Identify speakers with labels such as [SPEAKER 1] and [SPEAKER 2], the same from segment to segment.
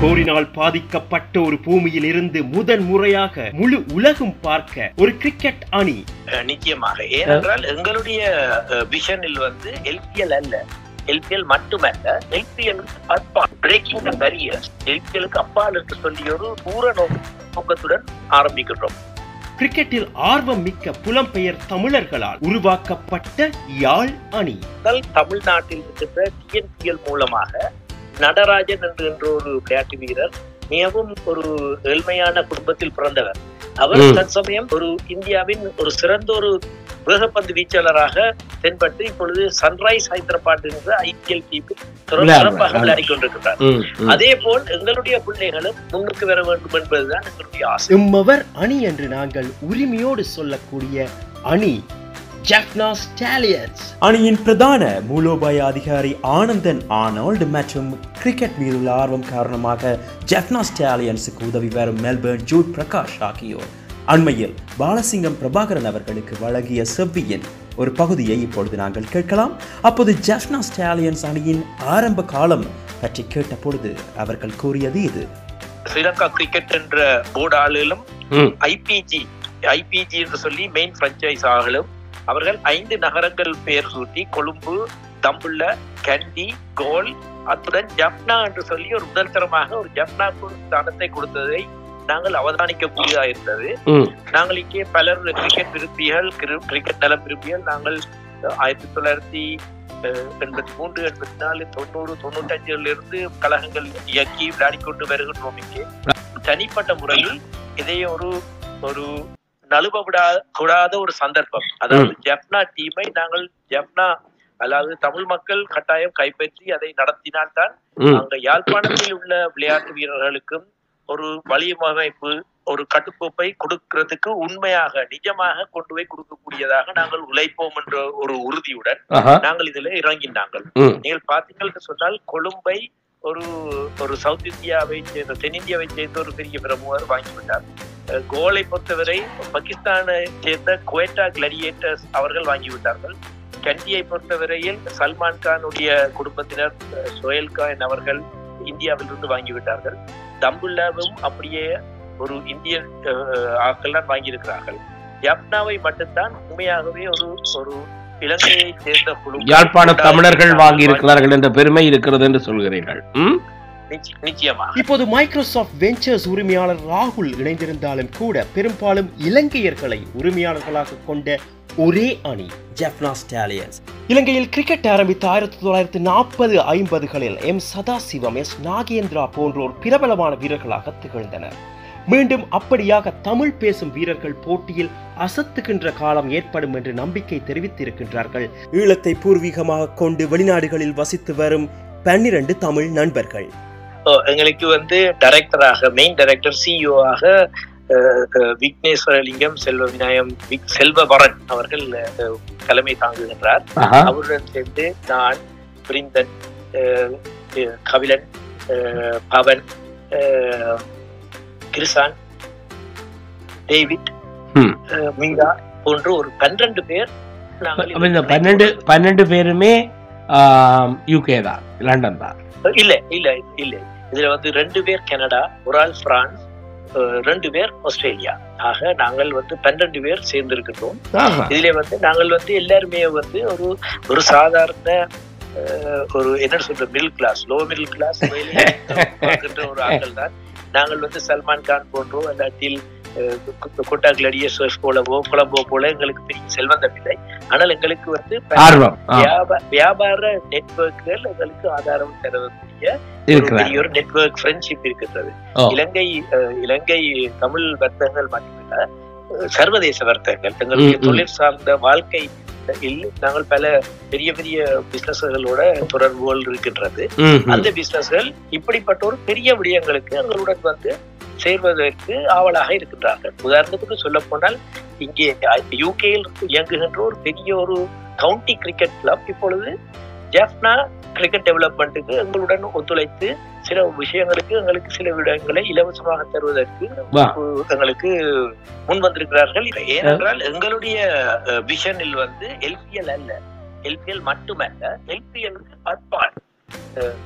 [SPEAKER 1] போரினால் பாதிக்கப்பட்ட ஒரு பூமியில் இருந்து முதன் முறையாக முழு உலகும் பார்க்க ஒரு கிரிக்கெட் அணி
[SPEAKER 2] அஹ் நிச்சயமாக ஏனென்றால் எங்களுடைய விஷனில் வந்து எல்பிஎல் அல்ல எல்பிஎல் மட்டுமல்ல எல்பிஎல் அப்பால் பிரேக்கிங் த கரியர் எல்பிஎலுக்கு அப்பால் என்று சொல்லி ஒரு பூர நோக்க- நோக்கத்துடன் ஆரம்பிக்கின்றோம்
[SPEAKER 1] கிரிக்கெட்டில் ஆர்வம் மிக்க புலம்பெயர் தமிழர்களால் உருவாக்கப்பட்ட யாழ் அணி
[SPEAKER 2] முதல் தமிழ்நாட்டில் இருக்கின்ற டிஎன்பிஎல் மூலமாக நடராஜன் என்று என்ற ஒரு விளையாட்டு வீரர் மிகவும் ஒரு ஏழ்மையான குடும்பத்தில் பிறந்தவர் அவர்
[SPEAKER 3] ம்.
[SPEAKER 2] தற்சமயம் ஒரு இந்தியாவின் ஒரு சிறந்த ஒரு வேகப்பந்து வீச்சாளராக தென்பட்டு இப்பொழுது சன்ரைஸ் ஹைதராபாத் என்ற ஐபிஎல் டீமில்
[SPEAKER 3] விளையாடுறார்.
[SPEAKER 2] சிறப்பாக விளையாடி கொண்டிருக்கிறார்
[SPEAKER 3] ம், ம்.
[SPEAKER 2] அதே போல் எங்களுடைய பிள்ளைகளும் முன்னுக்கு வர வேண்டும் என்பதுதான் எங்களுடைய ஆசை
[SPEAKER 1] எம்மவர் அணி என்று நாங்கள் உரிமையோடு சொல்லக்கூடிய அணி ஜாக்னா ஸ்டாலியன்ஸ்
[SPEAKER 4] அணியின் பிரதான மூலோபாய அதிகாரி ஆனந்தன் ஆனோல்டு மற்றும் கிரிக்கெட் மீதுள்ள ஆர்வம் காரணமாக ஜெஃப்னா ஸ்டாலியன்ஸுக்கு உதவி வரும் மெல்பர்ன் ஜூட் பிரகாஷ் ஆகியோர் அண்மையில் பாலசிங்கம் பிரபாகரன் அவர்களுக்கு வழங்கிய செவ்வியின் ஒரு பகுதியை இப்பொழுது நாங்கள் கேட்கலாம் அப்போது ஜெஃப்னா ஸ்டாலியன்ஸ் அணியின் ஆரம்ப காலம் பற்றி கேட்ட பொழுது அவர்கள் கூறியது இது
[SPEAKER 2] ஸ்ரீலங்கா கிரிக்கெட் என்ற போர்டு ஆளுகளும்
[SPEAKER 3] ம்.
[SPEAKER 2] ஐபிஜி ஐபிஜி என்று சொல்லி மெயின் பிரான்ச்சைஸ் ஆகலும் அவர்கள் ஐந்து நகரங்கள் பெயர் சூட்டி கொழும்பு தம்புள்ள கண்டி கோல் அத்துடன் ஜப்னா என்று சொல்லி ஒரு முதல் தரமாக ஒரு ஜப்னாக்கு ஒரு ஸ்தானத்தை கொடுத்ததை நாங்கள் அவதானிக்கக்கூடியதா இருந்தது
[SPEAKER 3] ம்.
[SPEAKER 2] நாங்கள் இங்கே பலர் கிரிக்கெட் விரும்பிகள் கிரி- கிரிக்கெட் நலம் விரும்பிகள் நாங்கள் அஹ், ஆயிரத்தி தொள்ளாயிரத்தி அஹ், எண்பத்தி மூன்று எண்பத்தி நாலு தொண்ணூறு தொண்ணூற்றஞ்சுல இருந்து கழகங்கள் இயக்கி விளையாடி கொண்டு வருகின்றோம் இங்கே தனிப்பட்ட முறையில் இதை ஒரு ஒரு நழுவ விடா கூடாத ஒரு சந்தர்ப்பம் அதாவது ஜப்னா டீமை நாங்கள் ஜப்னா அதாவது தமிழ் மக்கள் கட்டாயம் கைப்பற்றி அதை நடத்தினால்தான்
[SPEAKER 3] ம்.
[SPEAKER 2] அங்க யாழ்ப்பாணத்தில் உள்ள விளையாட்டு வீரர்களுக்கும் ஒரு வழியமைப்பு ஒரு கட்டுக்கோப்பை கொடுக்கிறதுக்கு உண்மையாக நிஜமாக கொண்டு போய் கொடுக்கக்கூடியதாக நாங்கள் உழைப்போம் என்ற ஒரு உறுதியுடன்
[SPEAKER 3] ஆஹா.
[SPEAKER 2] நாங்கள் இதுல இறங்கினாங்கள்
[SPEAKER 3] ம்.
[SPEAKER 2] நீங்கள் பார்த்தீங்கன்னு சொன்னால் கொழும்பை ஒரு ஒரு சவுத் இந்தியாவை சேர்ந்த தென்னிந்தியாவை சேர்ந்த ஒரு பெரிய பிரமுகர் வாங்கிவிட்டார் அஹ் கோலை பொறுத்தவரை பாகிஸ்தானை சேர்ந்த குவேட்டா கிளடியேட்டர்ஸ் அவர்கள் வாங்கிவிட்டார்கள் கண்டியை பொறுத்தவரையில் சல்மான் கானுடைய குடும்பத்தினர் அஹ் சோயல் கான் அவர்கள் இந்தியாவிலிருந்து வாங்கிவிட்டார்கள் தம்புல்லாவும் அப்படியே ஒரு இந்தியன் அஹ், ஆட்கள் தான் வாங்கியிருக்கிறார்கள் ஜப்னாவை மட்டும்தான் உண்மையாகவே ஒரு ஒரு இலங்கையை சேர்ந்த குழு
[SPEAKER 3] யாழ்ப்பாண தமிழர்கள் வாங்கி இருக்கிறார்கள் என்ற பெருமை இருக்கிறது என்று சொல்கிறீர்கள் ம்?
[SPEAKER 2] நிச்ச- நிச்சயமா
[SPEAKER 1] இப்போது மைக்ரோசாஃப்ட் வெஞ்சர்ஸ் உரிமையாளர் ராகுல் இணைந்திருந்தாலும் கூட பெரும்பாலும் இலங்கையர்களை உரிமையாளர்களாக கொண்ட ஒரே அணி
[SPEAKER 4] ஜெஃப்னா ஸ்டாலியன்ஸ்
[SPEAKER 1] இலங்கையில் கிரிக்கெட் ஆரம்பித்த ஆயிரத்தி தொள்ளாயிரத்தி நாற்பது ஐம்பதுகளில் எம் சதாசிவம் எஸ் நாகேந்திரா போன்றோர் பிரபலமான வீரர்களாக திகழ்ந்தனர் மீண்டும் அப்படியாக தமிழ் பேசும் வீரர்கள் போட்டியில் அசத்துகின்ற காலம் ஏற்படும் என்று நம்பிக்கை தெரிவித்திருக்கின்றார்கள்
[SPEAKER 4] ஈழத்தை பூர்வீகமாக கொண்டு வெளிநாடுகளில் வசித்து வரும் பன்னிரண்டு தமிழ் நண்பர்கள்
[SPEAKER 2] ஓ, எங்களுக்கு வந்து டைரக்டராக மெயின் டைரக்டர் சிஇஓ ஆக அஹ், அஹ், விக்னேஸ்வரலிங்கம் செல்வ விநாயகம் விக் செல்வவரன் அவர்கள் அஹ், தலைமை தாங்குகின்றார்
[SPEAKER 3] ஆஹா.
[SPEAKER 2] அவருடன் சேர்ந்து நான் பிரிந்தன் அஹ், அஹ், கபிலன் அஹ், பவன் அஹ், கிருசான் டேவிட்
[SPEAKER 3] ம்.
[SPEAKER 2] அஹ், மீரா போன்று ஒரு பன்னிரண்டு பேர் நாங்கள்
[SPEAKER 3] அப்ப இந்த பன்னெண்டு பன்னெண்டு பேருமே யூகே தான் லண்டன் தான்
[SPEAKER 2] இல்ல இல்ல இல்ல இதுல வந்து ரெண்டு பேர் கனடா ஒரு ஆள் பிரான்ஸ் அஹ், ரெண்டு பேர் ஆஸ்திரேலியா ஆக நாங்கள் வந்து பன்னெண்டு பேர் சேர்ந்திருக்கின்றோம்
[SPEAKER 3] ஆஹா.
[SPEAKER 2] இதுல வந்து நாங்கள் வந்து எல்லாருமே வந்து ஒரு ஒரு சாதாரண அஹ், ஒரு என்ன சொல்ற middle class low middle class பார்க்கின்ற ஒரு ஆட்கள் தான் நாங்கள் வந்து சல்மான் கான் போன்றோ இல்லாட்டில் கொட்டா கிளடியஸ் போலவோ கொலம்போ போல எங்களுக்கு பெரிய செல்வந்தம் இல்லை ஆனால் எங்களுக்கு வந்து பல
[SPEAKER 3] ஆர்வம் ஆ,
[SPEAKER 2] வியாபா- வியாபார நெட்வொர்க்குகள் எங்களுக்கு ஆதாரம் தரக்கூடிய ஒரு
[SPEAKER 3] இருக்கிறார்
[SPEAKER 2] பெரிய ஒரு நெட்வொர்க் ஃப்ரெண்ட்ஷிப் இருக்கின்றது
[SPEAKER 3] ஓ.
[SPEAKER 2] இலங்கை அஹ், இலங்கை தமிழ் வர்த்தகங்கள் மட்டுமில்ல அஹ், சர்வதேச வர்த்தகங்கள் எங்களுடைய
[SPEAKER 3] ம், ம்.
[SPEAKER 2] தொழில் சார்ந்த வாழ்க்கை இல் நாங்கள் பல பெரிய பெரிய பிசினஸ்களோட தொடர்புகள் இருக்கின்றது
[SPEAKER 3] ம், ம்.
[SPEAKER 2] அந்த பிசினஸ்கள் இப்படிப்பட்ட ஒரு பெரிய விடயங்களுக்கு எங்களுடன் வந்து சேர்வதற்கு ஆவலாக இருக்கின்றார்கள் உதாரணத்துக்கு சொல்ல போனால் இங்கே யூகேயில் இயங்குகின்ற ஒரு பெரிய ஒரு கவுண்டி கிரிக்கெட் கிளப் இப்பொழுது ஜெஃப்னா கிரிக்கெட் டெவலப்மெண்ட்டுக்கு எங்களுடன் ஒத்துழைத்து சில விஷயங்களுக்கு எங்களுக்கு சில விடயங்களை இலவசமாக தருவதற்கு
[SPEAKER 3] வா.
[SPEAKER 2] அஹ், எங்களுக்கு முன் வந்திருக்கிறார்கள் ஏனென்றால் எங்களுடைய விஷனில் வந்து எல்பிஎல் அல்ல எல்பிஎல் மட்டுமல்ல எல்பிஎல் அப்பால் அஹ்,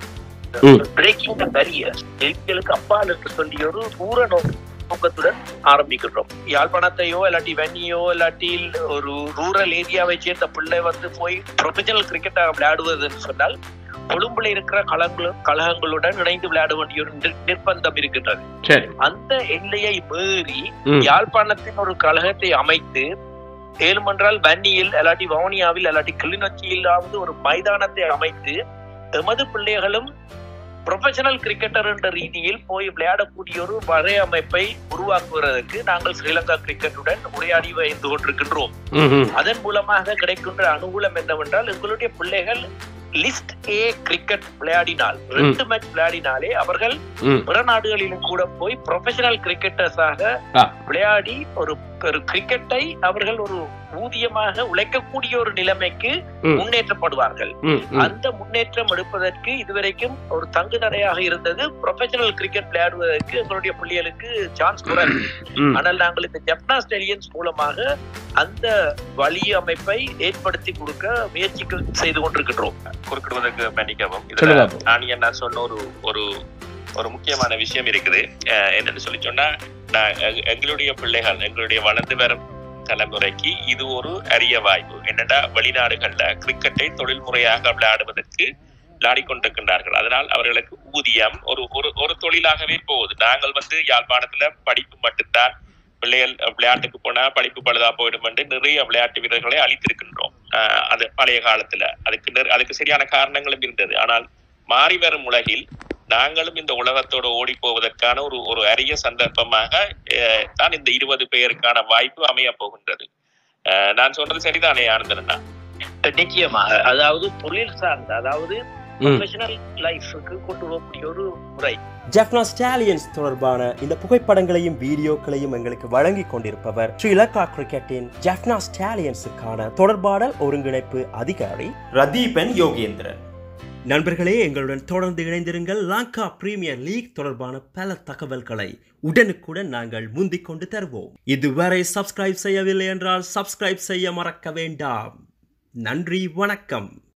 [SPEAKER 3] ம்.
[SPEAKER 2] பிரேக்கிங் த பேரியர்ஸ் எங்களுக்கு அப்பால் என்று சொல்லி ஒரு பூர நோ- நோக்கத்துடன் ஆரம்பிக்கின்றோம் யாழ்ப்பாணத்தையோ இல்லாட்டி வெண்ணியோ இல்லாட்டி ஒரு ரூரல் ஏரியாவை சேர்ந்த பிள்ளை வந்து போய் ப்ரொஃபஷனல் கிரிக்கெட்டாக விளையாடுவதுன்னு சொன்னால் கொழும்புல இருக்கிற கலங்களு கழகங்களுடன் இணைந்து விளையாட வேண்டிய ஒரு நிர்- நிர்பந்தம் இருக்கின்றது
[SPEAKER 3] சரி
[SPEAKER 2] அந்த எல்லையை மீறி
[SPEAKER 3] ம்.
[SPEAKER 2] யாழ்ப்பாணத்தின் ஒரு கழகத்தை அமைத்து ஏழுமென்றால் வன்னியில் இல்லாட்டி வவுனியாவில் இல்லாட்டி கிளிநொச்சியிலாவது ஒரு மைதானத்தை அமைத்து எமது பிள்ளைகளும் ப்ரொஃபஷனல் கிரிக்கெட்டர் என்ற ரீதியில் போய் விளையாடக்கூடிய ஒரு வரையமைப்பை உருவாக்குவதற்கு நாங்கள் ஸ்ரீலங்கா கிரிக்கெட்டுடன் உரையாடி வைத்து கொண்டிருக்கின்றோம்
[SPEAKER 3] ம், ம்.
[SPEAKER 2] அதன் மூலமாக கிடைக்கின்ற அனுகூலம் என்னவென்றால் எங்களுடைய பிள்ளைகள் லிஸ்ட் ஏ கிரிக்கெட் விளையாடினால் ரெண்டு மேட்ச் விளையாடினாலே அவர்கள்
[SPEAKER 3] ம்.
[SPEAKER 2] பிற நாடுகளிலும் கூட போய் ப்ரொஃபஷனல் கிரிக்கெட்டர்ஸாக
[SPEAKER 3] ஆ.
[SPEAKER 2] விளையாடி ஒரு ஒரு கிரிக்கெட்டை அவர்கள் ஒரு ஊதியமாக உழைக்கக்கூடிய ஒரு நிலைமைக்கு
[SPEAKER 3] ம்.
[SPEAKER 2] முன்னேற்றப்படுவார்கள்
[SPEAKER 3] ம், ம்.
[SPEAKER 2] அந்த முன்னேற்றம் எடுப்பதற்கு இதுவரைக்கும் ஒரு தங்கு தடையாக இருந்தது ப்ரொஃபஷனல் கிரிக்கெட் விளையாடுவதற்கு எங்களுடைய பிள்ளைகளுக்கு சான்ஸ் குறைவு
[SPEAKER 3] ம்.
[SPEAKER 2] ஆனால் நாங்கள் இந்த ஜப்னா ஸ்டேடியன்ஸ் மூலமாக அந்த வழி அமைப்பை ஏற்படுத்தி கொடுக்க முயற்சி செய்து கொண்டிருக்கின்றோம் குறுக்கிடுவதற்கு மன்னிக்கவும்
[SPEAKER 3] சொல்லுங்க.
[SPEAKER 2] நான் என்ன சொன்ன ஒரு ஒரு ஒரு முக்கியமான விஷயம் இருக்குது அஹ் என்னன்னு சொல்லி சொன்னா நான் எங்க- எங்களுடைய பிள்ளைகள் எங்களுடைய வளர்ந்து வரும் தலைமுறைக்கு இது ஒரு அரிய வாய்ப்பு என்னடா வெளிநாடுகள்ல கிரிக்கெட்டை தொழில் முறையாக விளையாடுவதற்கு விளையாடி கொண்டிருக்கின்றார்கள் அதனால் அவர்களுக்கு ஊதியம் ஒரு ஒரு ஒரு தொழிலாகவே போகுது நாங்கள் வந்து யாழ்ப்பாணத்துல படிப்பு மட்டும்தான் பிள்ளைகள் விளையாட்டுக்கு போனா படிப்பு பழுதா போயிடும் என்று நிறைய விளையாட்டு வீரர்களை அழித்திருக்கின்றோம் ஆஹ் அது பழைய காலத்துல அதுக்கு நிற- அதுக்கு சரியான காரணங்களும் இருந்தது ஆனால் மாறி வரும் உலகில் நாங்களும் இந்த உலகத்தோடு ஓடி போவதற்கான ஒரு ஒரு அரிய சந்தர்ப்பமாக அஹ், தான் இந்த இருபது பேருக்கான வாய்ப்பு அமைய போகின்றது அஹ், நான் சொல்றது சரிதானே ஆனந்தனா நிச்சயமாக அதாவது தொழில் சார்ந்த அதாவது
[SPEAKER 3] ம்.
[SPEAKER 2] ப்ரொஃபஷனல் லைஃபுக்கு கொண்டு போகக்கூடிய ஒரு முறை
[SPEAKER 1] ஜெஃப்னா ஸ்டாலியன்ஸ் தொடர்பான இந்த புகைப்படங்களையும் வீடியோக்களையும் எங்களுக்கு வழங்கி கொண்டிருப்பவர் ஸ்ரீலங்கா கிரிக்கெட்டின் ஜெஃப்னா ஸ்டாலியன்ஸுக்கான தொடர்பாடல் ஒருங்கிணைப்பு அதிகாரி
[SPEAKER 4] ரதீபன் யோகேந்திரன்
[SPEAKER 1] நண்பர்களே எங்களுடன் தொடர்ந்து இணைந்திருங்கள் லங்கா பிரீமியர் லீக் தொடர்பான பல தகவல்களை உடனுக்குடன் நாங்கள் முந்திக் கொண்டு தருவோம் இதுவரை சப்ஸ்கிரைப் செய்யவில்லை என்றால் சப்ஸ்கிரைப் செய்ய மறக்க வேண்டாம் நன்றி வணக்கம்